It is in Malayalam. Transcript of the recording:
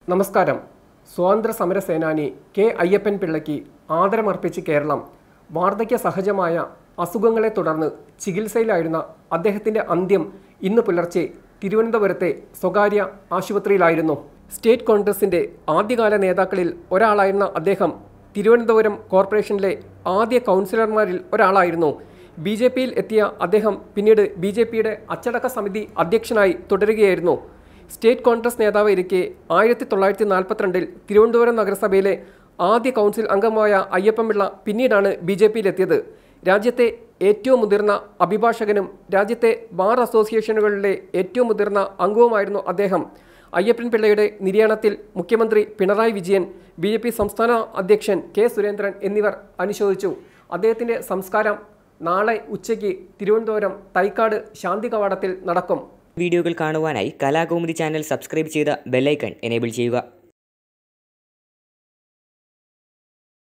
നമസ്കാരം സ്വാതന്ത്ര്യ സമര സേനാനി കെ അയ്യപ്പൻ പിള്ളയ്ക്ക് ആദരമർപ്പിച്ച് കേരളം വാർദ്ധക്യ സഹജമായ അസുഖങ്ങളെ തുടർന്ന് ചികിത്സയിലായിരുന്ന അദ്ദേഹത്തിന്റെ അന്ത്യം ഇന്ന് പുലർച്ചെ തിരുവനന്തപുരത്തെ സ്വകാര്യ ആശുപത്രിയിലായിരുന്നു സ്റ്റേറ്റ് കോൺഗ്രസിന്റെ ആദ്യകാല നേതാക്കളിൽ ഒരാളായിരുന്ന അദ്ദേഹം തിരുവനന്തപുരം കോർപ്പറേഷനിലെ ആദ്യ കൗൺസിലർമാരിൽ ഒരാളായിരുന്നു ബി ജെ പിയിൽ എത്തിയ അദ്ദേഹം പിന്നീട് ബി ജെ പിയുടെ അച്ചടക്ക സമിതി അധ്യക്ഷനായി തുടരുകയായിരുന്നു സ്റ്റേറ്റ് കോൺഗ്രസ് നേതാവ് ഇരിക്കെ ആയിരത്തി തൊള്ളായിരത്തി നാൽപ്പത്തിരണ്ടിൽ തിരുവനന്തപുരം നഗരസഭയിലെ ആദ്യ കൗൺസിൽ അംഗമായ അയ്യപ്പൻപിള്ള പിന്നീടാണ് ബി ജെ പിയിലെത്തിയത് രാജ്യത്തെ ഏറ്റവും മുതിർന്ന അഭിഭാഷകനും രാജ്യത്തെ ബാർ അസോസിയേഷനുകളിലെ ഏറ്റവും മുതിർന്ന അംഗവുമായിരുന്നു അദ്ദേഹം അയ്യപ്പൻ പിള്ളയുടെ നിര്യാണത്തിൽ മുഖ്യമന്ത്രി Pinarayi Vijayan B J P സംസ്ഥാന അധ്യക്ഷൻ കെ സുരേന്ദ്രൻ എന്നിവർ അനുശോചിച്ചു അദ്ദേഹത്തിൻ്റെ സംസ്കാരം നാളെ ഉച്ചയ്ക്ക് തിരുവനന്തപുരം തൈക്കാട് ശാന്തി കവാടത്തിൽ നടക്കും വീഡിയോകൾ കാണുവാനായി കലാകൗമുദി ചാനൽ സബ്സ്ക്രൈബ് ചെയ്ത ബെല്ലൈക്കൺ എനേബിൾ ചെയ്യുക